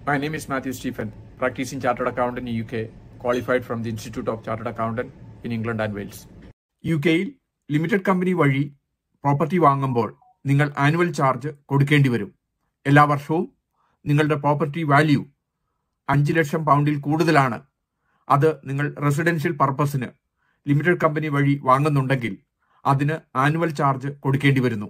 My name is Matthew Stephen, practicing chartered accountant in UK, qualified from the Institute of Chartered Accountant in England and Wales. U കെയിൽ limited company വഴി property വാങ്ങുമ്പോൾ നിങ്ങൾ annual charge കൊടുക്കേണ്ടി വരും എല്ലാ വർഷവും നിങ്ങളുടെ പ്രോപ്പർട്ടി വാല്യൂ അഞ്ച് ലക്ഷം പൗണ്ടിൽ കൂടുതലാണ് അത് നിങ്ങൾ റെസിഡൻഷ്യൽ പർപ്പസിന് ലിമിറ്റഡ് കമ്പനി വഴി വാങ്ങുന്നുണ്ടെങ്കിൽ അതിന് ആനുവൽ ചാർജ് കൊടുക്കേണ്ടി വരുന്നു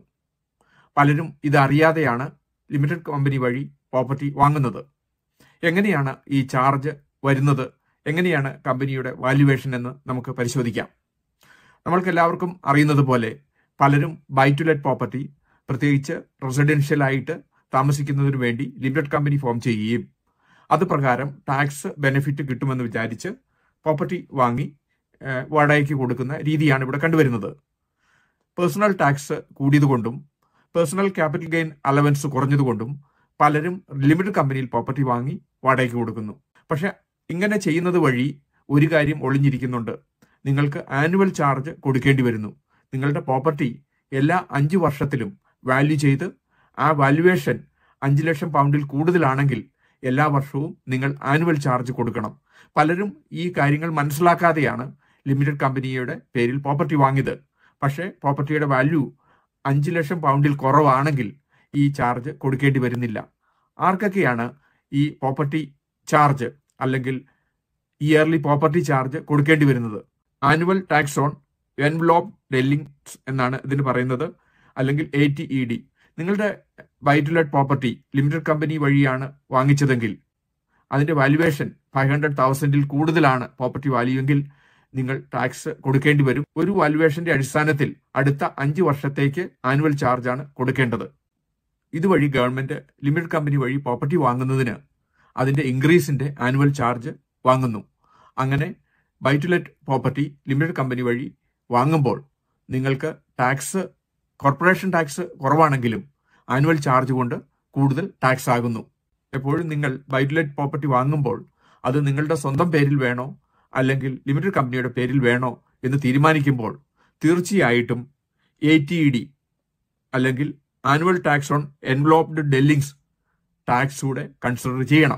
പലരും ഇത് അറിയാതെയാണ് ലിമിറ്റഡ് കമ്പനി വഴി പ്രോപ്പർട്ടി വാങ്ങുന്നത് എങ്ങനെയാണ് ഈ ചാർജ് വരുന്നത് എങ്ങനെയാണ് കമ്പനിയുടെ വാല്യുവേഷൻ എന്ന് നമുക്ക് പരിശോധിക്കാം നമ്മൾക്ക് എല്ലാവർക്കും അറിയുന്നത് പോലെ പലരും ബൈ ടു ലെറ്റ് പ്രോപ്പർട്ടി പ്രത്യേകിച്ച് റെസിഡൻഷ്യൽ ആയിട്ട് താമസിക്കുന്നതിന് വേണ്ടി ലിമിറ്റഡ് കമ്പനി ഫോം ചെയ്യുകയും അത് പ്രകാരം ടാക്സ് ബെനിഫിറ്റ് കിട്ടുമെന്ന് വിചാരിച്ച് പ്രോപ്പർട്ടി വാങ്ങി ഏഹ്, വാടകയ്ക്ക് കൊടുക്കുന്ന രീതിയാണ് ഇവിടെ കണ്ടുവരുന്നത് പേഴ്സണൽ ടാക്സ് കൂടിയതുകൊണ്ടും പേഴ്സണൽ ക്യാപിറ്റൽ ഗെയിൻ അലവൻസ് കുറഞ്ഞതുകൊണ്ടും പലരും ലിമിറ്റഡ് കമ്പനിയിൽ പ്രോപ്പർട്ടി വാങ്ങി വാടകയ്ക്ക് കൊടുക്കുന്നു പക്ഷെ ഇങ്ങനെ ചെയ്യുന്നത് വഴി ഒരു കാര്യം ഒളിഞ്ഞിരിക്കുന്നുണ്ട് നിങ്ങൾക്ക് ആനുവൽ ചാർജ് കൊടുക്കേണ്ടി വരുന്നു നിങ്ങളുടെ പ്രോപ്പർട്ടി എല്ലാ അഞ്ച് വർഷത്തിലും വാല്യൂ ചെയ്ത് ആ വാല്യുവേഷൻ അഞ്ച് ലക്ഷം പൗണ്ടിൽ കൂടുതലാണെങ്കിൽ എല്ലാ വർഷവും നിങ്ങൾ ആനുവൽ ചാർജ് കൊടുക്കണം പലരും ഈ കാര്യങ്ങൾ മനസ്സിലാക്കാതെയാണ് ലിമിറ്റഡ് കമ്പനിയുടെ പേരിൽ പ്രോപ്പർട്ടി വാങ്ങിയത് പക്ഷേ പ്രോപ്പർട്ടിയുടെ വാല്യൂ അഞ്ച് ലക്ഷം പൗണ്ടിൽ കുറവാണെങ്കിൽ ഈ ചാർജ് കൊടുക്കേണ്ടി വരുന്നില്ല ആർക്കൊക്കെയാണ് ഈ പ്രോപ്പർട്ടി ചാർജ് അല്ലെങ്കിൽ ഇയർലി പ്രോപ്പർട്ടി ചാർജ് കൊടുക്കേണ്ടി വരുന്നത് annual tax on envelope dwellings എന്നാണ് ഇതിന് പറയുന്നത് അല്ലെങ്കിൽ എ ടി ഇ ഡി നിങ്ങളുടെ വൈറ്റുലറ്റ് പ്രോപ്പർട്ടി ലിമിറ്റഡ് കമ്പനി വഴിയാണ് വാങ്ങിച്ചതെങ്കിൽ അതിന്റെ വാല്യുവേഷൻ ഫൈവ് ഹൺഡ്രഡ് തൗസൻഡിൽ കൂടുതലാണ് പ്രോപ്പർട്ടി വാല്യൂ എങ്കിൽ നിങ്ങൾ ടാക്സ് കൊടുക്കേണ്ടി വരും ഒരു വാല്യുവേഷന്റെ അടിസ്ഥാനത്തിൽ അടുത്ത അഞ്ച് വർഷത്തേക്ക് ആനുവൽ ചാർജാണ് കൊടുക്കേണ്ടത് ഇതുവഴി ഗവൺമെന്റ് ലിമിറ്റഡ് കമ്പനി വഴി പ്രോപ്പർട്ടി വാങ്ങുന്നതിന് അതിന്റെ ഇൻക്രീസിന്റെ ആനുവൽ ചാർജ് വാങ്ങുന്നു അങ്ങനെ buy to let property limited company വഴി വാങ്ങുമ്പോൾ നിങ്ങൾക്ക് ടാക്സ് കോർപ്പറേഷൻ ടാക്സ് കുറവാണെങ്കിലും ആനുവൽ ചാർജ് കൊണ്ട് കൂടുതൽ ടാക്സ് ആകുന്നു എപ്പോഴും നിങ്ങൾ ബൈ ടു ലെറ്റ് പ്രോപ്പർട്ടി വാങ്ങുമ്പോൾ അത് നിങ്ങളുടെ സ്വന്തം പേരിൽ വേണോ അല്ലെങ്കിൽ ലിമിറ്റഡ് കമ്പനിയുടെ പേരിൽ വേണോ എന്ന് തീരുമാനിക്കുമ്പോൾ തീർച്ചയായിട്ടും എ ടി ഇ ഡി അല്ലെങ്കിൽ annual tax on enveloped dwellings tax കൂടെ കൺസിഡർ ചെയ്യണം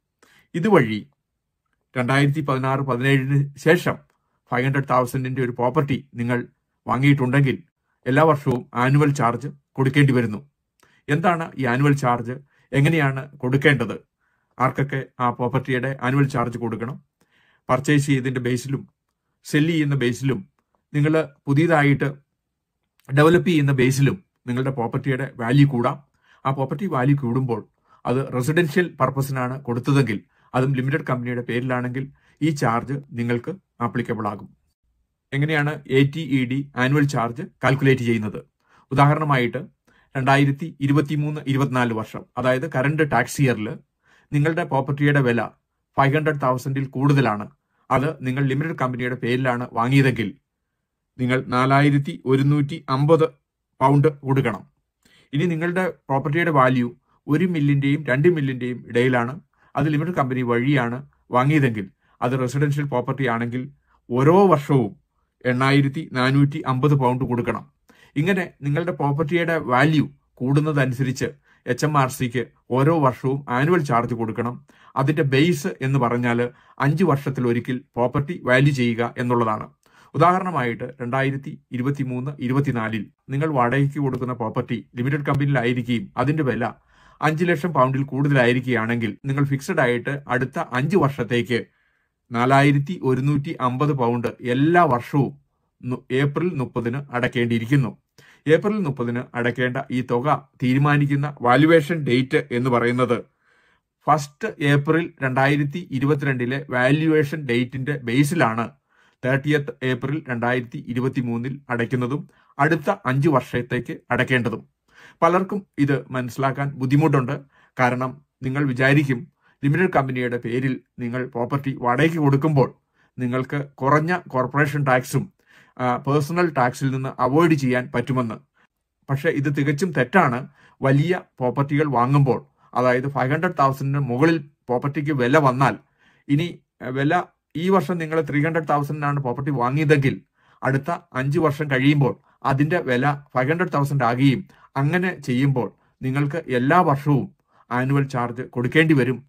ഇതുവഴി രണ്ടായിരത്തി പതിനാറ് പതിനേഴിന് ശേഷം ഫൈവ് ഹൺഡ്രഡ് തൗസൻഡിന്റെ ഒരു പ്രോപ്പർട്ടി നിങ്ങൾ വാങ്ങിയിട്ടുണ്ടെങ്കിൽ എല്ലാ വർഷവും ആനുവൽ ചാർജ് കൊടുക്കേണ്ടി വരുന്നു എന്താണ് ഈ ആനുവൽ ചാർജ് എങ്ങനെയാണ് കൊടുക്കേണ്ടത് ആർക്കൊക്കെ ആ പ്രോപ്പർട്ടിയുടെ ആനുവൽ ചാർജ് കൊടുക്കണം പർച്ചേസ് ചെയ്തതിന്റെ ബേസിലും സെല്ല് ചെയ്യുന്ന ബേസിലും നിങ്ങൾ പുതിയതായിട്ട് ഡെവലപ്പ് ചെയ്യുന്ന ബേസിലും നിങ്ങളുടെ പ്രോപ്പർട്ടിയുടെ വാല്യൂ കൂടാം ആ പ്രോപ്പർട്ടി വാല്യൂ കൂടുമ്പോൾ അത് റെസിഡൻഷ്യൽ പർപ്പസിനാണ് കൊടുത്തതെങ്കിൽ അതും ലിമിറ്റഡ് കമ്പനിയുടെ പേരിലാണെങ്കിൽ ഈ ചാർജ് നിങ്ങൾക്ക് ആപ്ലിക്കബിൾ ആകും എങ്ങനെയാണ് A T E D annual charge calculate ചെയ്യുന്നത് ഉദാഹരണമായിട്ട് രണ്ടായിരത്തി ഇരുപത്തി മൂന്ന് ഇരുപത്തിനാല് വർഷം അതായത് കറണ്ട് ടാക്സ് ഇയറിൽ നിങ്ങളുടെ പ്രോപ്പർട്ടിയുടെ വില ഫൈവ് ഹൺഡ്രഡ് തൗസൻഡിൽ കൂടുതലാണ് അത് നിങ്ങൾ ലിമിറ്റഡ് കമ്പനിയുടെ പേരിലാണ് വാങ്ങിയതെങ്കിൽ നിങ്ങൾ നാലായിരത്തി ഒരുന്നൂറ്റി അമ്പത് പൗണ്ട് കൊടുക്കണം ഇനി നിങ്ങളുടെ പ്രോപ്പർട്ടിയുടെ വാല്യൂ ഒരു മില്ലിന്റെയും രണ്ട് മില്ലിന്റെയും ഇടയിലാണ് അത് ലിമിറ്റഡ് കമ്പനി വഴിയാണ് വാങ്ങിയതെങ്കിൽ അത് റെസിഡൻഷ്യൽ പ്രോപ്പർട്ടി ആണെങ്കിൽ ഓരോ വർഷവും എണ്ണായിരത്തി നാനൂറ്റി അമ്പത് പൗണ്ട് കൊടുക്കണം ഇങ്ങനെ നിങ്ങളുടെ പ്രോപ്പർട്ടിയുടെ വാല്യൂ കൂടുന്നതനുസരിച്ച് എച്ച് എം ആർ സിക്ക് ഓരോ വർഷവും ആനുവൽ ചാർജ് കൊടുക്കണം അതിന്റെ ബേസ് എന്ന് പറഞ്ഞാൽ അഞ്ച് വർഷത്തിൽ ഒരിക്കൽ പ്രോപ്പർട്ടി വാല്യൂ ചെയ്യുക എന്നുള്ളതാണ് ഉദാഹരണമായിട്ട് രണ്ടായിരത്തി ഇരുപത്തി മൂന്ന് ഇരുപത്തിനാലിൽ നിങ്ങൾ വാടകയ്ക്ക് കൊടുക്കുന്ന പ്രോപ്പർട്ടി ലിമിറ്റഡ് കമ്പനിയിലായിരിക്കുകയും അതിന്റെ വില അഞ്ച് ലക്ഷം പൗണ്ടിൽ കൂടുതലായിരിക്കുകയാണെങ്കിൽ നിങ്ങൾ ഫിക്സഡ് ആയിട്ട് അടുത്ത അഞ്ച് വർഷത്തേക്ക് നാലായിരത്തി ഒരുന്നൂറ്റി അമ്പത് പൗണ്ട് എല്ലാ വർഷവും നു- ഏപ്രിൽ മുപ്പതിന് അടയ്ക്കേണ്ടിയിരിക്കുന്നു ഏപ്രിൽ മുപ്പതിന് അടയ്ക്കേണ്ട ഈ തുക തീരുമാനിക്കുന്ന വാല്യുവേഷൻ ഡേറ്റ് എന്ന് പറയുന്നത് ഫസ്റ്റ് ഏപ്രിൽ രണ്ടായിരത്തി ഇരുപത്തിരണ്ടിലെ വാല്യുവേഷൻ ഡേറ്റിന്റെ ബേസിലാണ് തേർട്ടിയത്ത് ഏപ്രിൽ രണ്ടായിരത്തി ഇരുപത്തി മൂന്നിൽ അടയ്ക്കുന്നതും അടുത്ത അഞ്ച് വർഷത്തേക്ക് അടയ്ക്കേണ്ടതും പലർക്കും ഇത് മനസ്സിലാക്കാൻ ബുദ്ധിമുട്ടുണ്ട് കാരണം നിങ്ങൾ വിചാരിക്കും ലിമിറ്റഡ് കമ്പനിയുടെ പേരിൽ നിങ്ങൾ പ്രോപ്പർട്ടി വാടകയ്ക്ക് കൊടുക്കുമ്പോൾ നിങ്ങൾക്ക് കുറഞ്ഞ കോർപ്പറേഷൻ ടാക്സും പേഴ്സണൽ ടാക്സിൽ നിന്ന് അവോയ്ഡ് ചെയ്യാൻ പറ്റുമെന്ന് പക്ഷേ ഇത് തികച്ചും തെറ്റാണ് വലിയ പ്രോപ്പർട്ടികൾ വാങ്ങുമ്പോൾ അതായത് ഫൈവ് ഹൺഡ്രഡ് തൗസൻഡിന് മുകളിൽ പ്രോപ്പർട്ടിക്ക് വില വന്നാൽ ഇനി അഹ്, വില ഈ വർഷം നിങ്ങൾ ത്രീ ഹൺഡ്രഡ് തൗസൻഡിനാണ് പ്രോപ്പർട്ടി വാങ്ങിയതെങ്കിൽ അടുത്ത അഞ്ച് വർഷം കഴിയുമ്പോൾ അതിന്റെ വില ഫൈവ് ഹൺഡ്രഡ് തൗസൻഡ് ആകുകയും അങ്ങനെ ചെയ്യുമ്പോൾ നിങ്ങൾക്ക് എല്ലാ വർഷവും ആനുവൽ ചാർജ് കൊടുക്കേണ്ടി വരും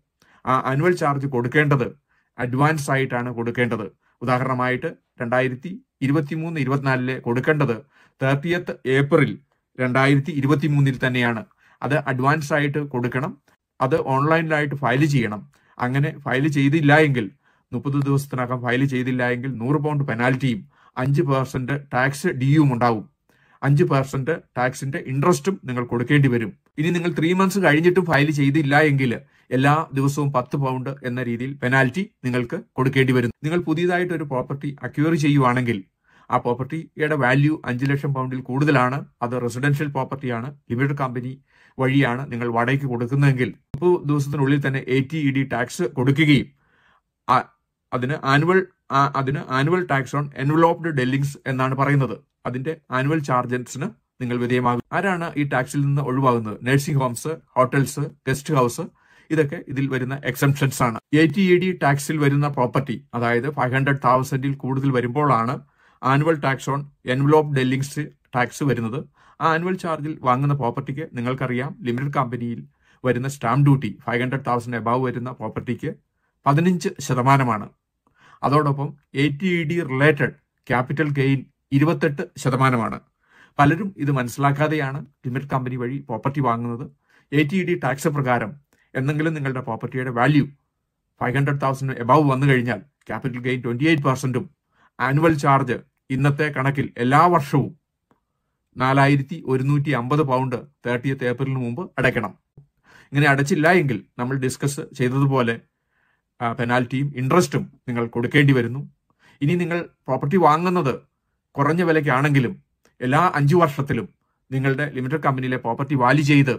ആ ആനുവൽ ചാർജ് കൊടുക്കേണ്ടത് അഡ്വാൻസ് ആയിട്ടാണ് കൊടുക്കേണ്ടത് ഉദാഹരണമായിട്ട് രണ്ടായിരത്തി ഇരുപത്തി മൂന്ന് ഇരുപത്തിനാലിലെ കൊടുക്കേണ്ടത് തേർട്ടിയത്ത് ഏപ്രിൽ രണ്ടായിരത്തി ഇരുപത്തി മൂന്നിൽ തന്നെയാണ് അത് അഡ്വാൻസ് ആയിട്ട് കൊടുക്കണം അത് ഓൺലൈനിലായിട്ട് ഫയൽ ചെയ്യണം അങ്ങനെ ഫയൽ ചെയ്തില്ല എങ്കിൽ മുപ്പത് ദിവസത്തിനകം ഫയൽ ചെയ്തില്ല എങ്കിൽ നൂറ് പൗണ്ട് പെനാൽറ്റിയും അഞ്ച് പെർസെന്റ് ടാക്സ് ഡിയും ഉണ്ടാവും അഞ്ച് പെർസെന്റ് ടാക്സിന്റെ ഇൻട്രസ്റ്റും നിങ്ങൾ കൊടുക്കേണ്ടി വരും ഇനി നിങ്ങൾ ത്രീ മന്ത്സ് കഴിഞ്ഞിട്ടും ഫയൽ ചെയ്തില്ല എങ്കിൽ എല്ലാ ദിവസവും പത്ത് പൗണ്ട് എന്ന രീതിയിൽ പെനാൽറ്റി നിങ്ങൾക്ക് കൊടുക്കേണ്ടി വരും നിങ്ങൾ പുതിയതായിട്ട് ഒരു പ്രോപ്പർട്ടി അക്വയർ ചെയ്യുവാണെങ്കിൽ ആ പ്രോപ്പർട്ടിയുടെ വാല്യൂ അഞ്ച് ലക്ഷം പൗണ്ടിൽ കൂടുതലാണ് അത് റെസിഡൻഷ്യൽ പ്രോപ്പർട്ടിയാണ് ലിമിറ്റഡ് കമ്പനി വഴിയാണ് നിങ്ങൾ വാടകയ്ക്ക് കൊടുക്കുന്നതെങ്കിൽ മുപ്പത് ദിവസത്തിനുള്ളിൽ തന്നെ A T E D tax കൊടുക്കുകയും ആ- അതിന് ആനുവൽ ആ- അതിന് annual tax on enveloped dwellings എന്നാണ് പറയുന്നത് അതിന്റെ ആനുവൽ ചാർജസിന് നിങ്ങൾ വിധേയമാകും ആരാണ് ഈ ടാക്സിൽ നിന്ന് ഒഴിവാകുന്നത് nursing homes hotels guest house ഇതൊക്കെ ഇതിൽ വരുന്ന എക്സംഷൻസ് ആണ് എ ടി ഇ ഡി ടാക്സിൽ വരുന്ന പ്രോപ്പർട്ടി അതായത് ഫൈവ് ഹൺഡ്രഡ് തൗസൻഡിൽ കൂടുതൽ വരുമ്പോഴാണ് annual tax on envelope dwellings tax വരുന്നത് ആ ആനുവൽ ചാർജിൽ വാങ്ങുന്ന പ്രോപ്പർട്ടിക്ക് നിങ്ങൾക്കറിയാം ലിമിറ്റഡ് കമ്പനിയിൽ വരുന്ന stamp duty five hundred thousand above വരുന്ന പ്രോപ്പർട്ടിക്ക് പതിനഞ്ച് ശതമാനമാണ് അതോടൊപ്പം A T E D related capital gain ഇരുപത്തെട്ട് ശതമാനമാണ് പലരും ഇത് മനസ്സിലാക്കാതെയാണ് ലിമിറ്റഡ് കമ്പനി വഴി പ്രോപ്പർട്ടി വാങ്ങുന്നത് A T E D tax പ്രകാരം എന്തെങ്കിലും നിങ്ങളുടെ പ്രോപ്പർട്ടിയുടെ value five hundred thousand above വന്നു കഴിഞ്ഞാൽ ക്യാപിറ്റൽ ഗെയിൻ ട്വന്റി എയ്റ്റ് പെർസെന്റും ആനുവൽ ചാർജ് ഇന്നത്തെ കണക്കിൽ എല്ലാ വർഷവും നാലായിരത്തി ഒരുന്നൂറ്റി അമ്പത് പൗണ്ട് തേർട്ടിയത്ത് ഏപ്രിലിന് മുമ്പ് അടയ്ക്കണം ഇങ്ങനെ അടച്ചില്ല എങ്കിൽ നമ്മൾ ഡിസ്കസ് ചെയ്തതുപോലെ ആ, പെനാൽറ്റിയും ഇൻട്രസ്റ്റും നിങ്ങൾ കൊടുക്കേണ്ടി വരുന്നു ഇനി നിങ്ങൾ പ്രോപ്പർട്ടി വാങ്ങുന്നത് കുറഞ്ഞ വിലയ്ക്കാണെങ്കിലും എല്ലാ അഞ്ചു വർഷത്തിലും നിങ്ങളുടെ ലിമിറ്റഡ് കമ്പനിയിലെ പ്രോപ്പർട്ടി വാല്യൂ ചെയ്ത്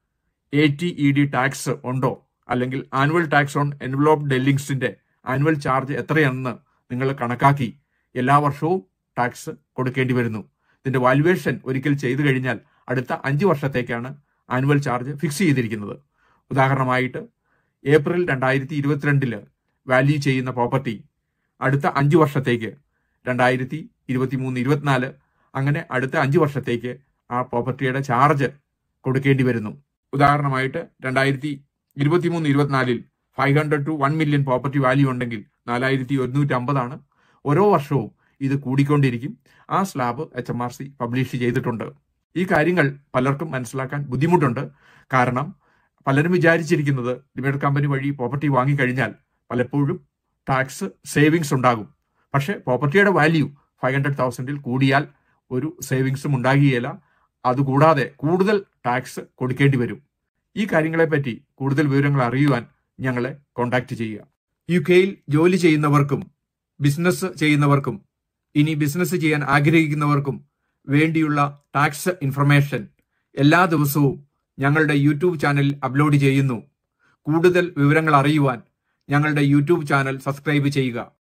A T E D tax ഉണ്ടോ അല്ലെങ്കിൽ ആനുവൽ ടാക്സ് ഓൺ എൻവലോപ്പ് ഡെല്ലിങ്സിന്റെ ആനുവൽ ചാർജ് എത്രയാണെന്ന് നിങ്ങൾ കണക്കാക്കി എല്ലാ വർഷവും ടാക്സ് കൊടുക്കേണ്ടി വരുന്നു ഇതിന്റെ വാല്യുവേഷൻ ഒരിക്കൽ ചെയ്തു കഴിഞ്ഞാൽ അടുത്ത അഞ്ച് വർഷത്തേക്കാണ് ആനുവൽ ചാർജ് ഫിക്സ് ചെയ്തിരിക്കുന്നത് ഉദാഹരണമായിട്ട് ഏപ്രിൽ രണ്ടായിരത്തി ഇരുപത്തിരണ്ടില് വാല്യൂ ചെയ്യുന്ന പ്രോപ്പർട്ടി അടുത്ത അഞ്ച് വർഷത്തേക്ക് രണ്ടായിരത്തി ഇരുപത്തി മൂന്ന് ഇരുപത്തിനാല് അങ്ങനെ അടുത്ത അഞ്ച് വർഷത്തേക്ക് ആ പ്രോപ്പർട്ടിയുടെ ചാർജ് കൊടുക്കേണ്ടി വരുന്നു ഉദാഹരണമായിട്ട് രണ്ടായിരത്തി ഇരുപത്തിമൂന്ന് ഇരുപത്തിനാലിൽ five hundred two one million property value ഉണ്ടെങ്കിൽ നാലായിരത്തി ഒരുന്നൂറ്റി അമ്പതാണ് ഓരോ വർഷവും ഇത് കൂടിക്കൊണ്ടിരിക്കും ആ slab H M R C publish ചെയ്തിട്ടുണ്ട് ഈ കാര്യങ്ങൾ പലർക്കും മനസ്സിലാക്കാൻ ബുദ്ധിമുട്ടുണ്ട് കാരണം പലരും വിചാരിച്ചിരിക്കുന്നത് ലിമിറ്റഡ് കമ്പനി വഴി പ്രോപ്പർട്ടി വാങ്ങിക്കഴിഞ്ഞാൽ പലപ്പോഴും ടാക്സ് സേവിങ്സ് ഉണ്ടാകും പക്ഷേ പ്രോപ്പർട്ടിയുടെ വാല്യൂ ഫൈവ് ഹൺഡ്രഡ് തൗസൻഡിൽ കൂടിയാൽ ഒരു സേവിങ്സും ഉണ്ടാകുകയില്ല അതുകൂടാതെ കൂടുതൽ ടാക്സ് കൊടുക്കേണ്ടി വരും ഈ കാര്യങ്ങളെപ്പറ്റി കൂടുതൽ വിവരങ്ങൾ അറിയുവാൻ ഞങ്ങളെ കോൺടാക്ട് ചെയ്യുക യു കെയിൽ ജോലി ചെയ്യുന്നവർക്കും ബിസിനസ് ചെയ്യുന്നവർക്കും ഇനി ബിസിനസ് ചെയ്യാൻ ആഗ്രഹിക്കുന്നവർക്കും വേണ്ടിയുള്ള ടാക്സ് ഇൻഫർമേഷൻ എല്ലാ ദിവസവും ഞങ്ങളുടെ യൂട്യൂബ് ചാനലിൽ അപ്ലോഡ് ചെയ്യുന്നു കൂടുതൽ വിവരങ്ങൾ അറിയുവാൻ ഞങ്ങളുടെ യൂട്യൂബ് ചാനൽ സബ്സ്ക്രൈബ് ചെയ്യുക